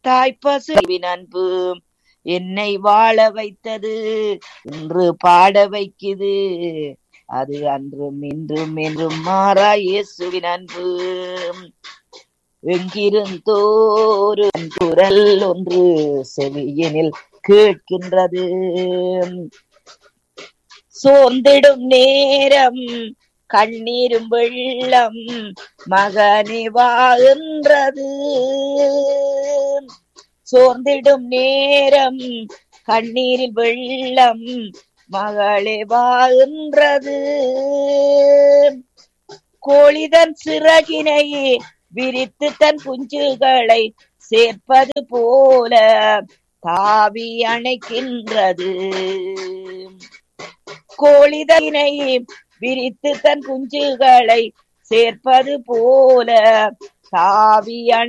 தாய்ப்பசுவின் அன்பு என்னை வாழ வைத்தது இன்று பாட வைக்குது அது அன்றும் இன்றும் என்றும் மாறா இயேசுவின் அன்பு எங்கிருந்தோரு குரல் ஒன்று செவியனில் கேட்கின்றது சோர்ந்திடும் நேரம் கண்ணீரும் வெள்ளம் மகனே வாகின்றது சோர்ந்திடும் நேரம் கண்ணீரில் வெள்ளம் மகளே வாகின்றது கோழிதன் சிறகினை விரித்து தன் குஞ்சுகளை சேர்ப்பது போல தாவி அணைக்கின்றது கோழிதனை விரித்து தன் குஞ்சுகளை சேர்ப்பது போல தாவி அணை